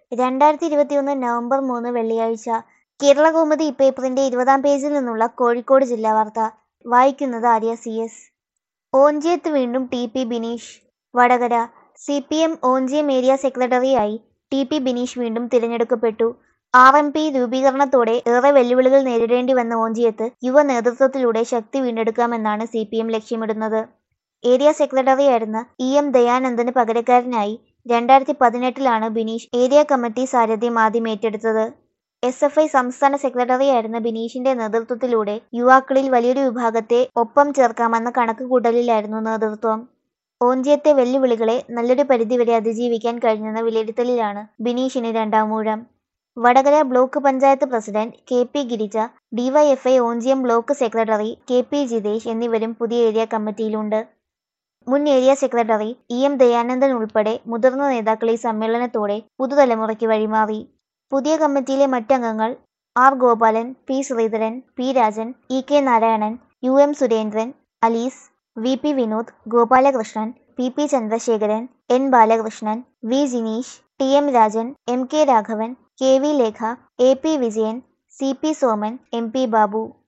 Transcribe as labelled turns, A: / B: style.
A: രണ്ടായിരത്തി ഇരുപത്തിയൊന്ന് നവംബർ മൂന്ന് വെള്ളിയാഴ്ച കേരളകൗമുദി പേപ്പറിന്റെ ഇരുപതാം പേജിൽ നിന്നുള്ള കോഴിക്കോട് ജില്ലാ വാർത്ത വായിക്കുന്നത് ആര്യ സി എസ് ഓഞ്ചിയത്ത് വീണ്ടും T P Bineesh Vadakara C P M Onchiyam area സെക്രട്ടറിയായി ടി പി ബിനീഷ് വീണ്ടും തിരഞ്ഞെടുക്കപ്പെട്ടു ആർ എം പി രൂപീകരണത്തോടെ ഏറെ വെല്ലുവിളികൾ നേരിടേണ്ടി വന്ന ഓഞ്ചിയത്ത് യുവ നേതൃത്വത്തിലൂടെ ശക്തി വീണ്ടെടുക്കാമെന്നാണ് സി പി എം ലക്ഷ്യമിടുന്നത് ഏരിയ സെക്രട്ടറിയായിരുന്ന ഇ എം ദയാനന്ദന് പകരക്കാരനായി രണ്ടായിരത്തി പതിനെട്ടിലാണ് ബിനീഷ് ഏരിയ കമ്മിറ്റി സാരഥ്യം ആദ്യം ഏറ്റെടുത്തത് എസ് എഫ് ഐ സംസ്ഥാന സെക്രട്ടറിയായിരുന്ന ബിനീഷിന്റെ നേതൃത്വത്തിലൂടെ യുവാക്കളിൽ വലിയൊരു വിഭാഗത്തെ ഒപ്പം ചേർക്കാമെന്ന കണക്കുകൂട്ടലിലായിരുന്നു നേതൃത്വം ഓഞ്ചിയത്തെ വെല്ലുവിളികളെ നല്ലൊരു പരിധിവരെ അതിജീവിക്കാൻ കഴിഞ്ഞെന്ന വിലയിരുത്തലിലാണ് ബിനീഷിന് രണ്ടാം ഊഴം Vadakara block panchayat president K P Girija DYFI Onchiyam block secretary K P Jithesh എന്നിവരും പുതിയ ഏരിയ കമ്മിറ്റിയിലുണ്ട് മുൻ area secretary E M Dayanandan ഉൾപ്പെടെ മുതിർന്ന നേതാക്കൾ ഈ സമ്മേളനത്തോടെ പുതുതലമുറയ്ക്ക് വഴിമാറി പുതിയ കമ്മിറ്റിയിലെ മറ്റംഗങ്ങൾ R Gopalan P Sreedharan P Rajan E K Narayanan U M Surendran Alice V P Vinod Gopalakrishnan P P Chandrasekharan N Balakrishnan V Jineesh T M Rajan M K Raghavan K V Lekha A P Vijayan C P Soman M P Babu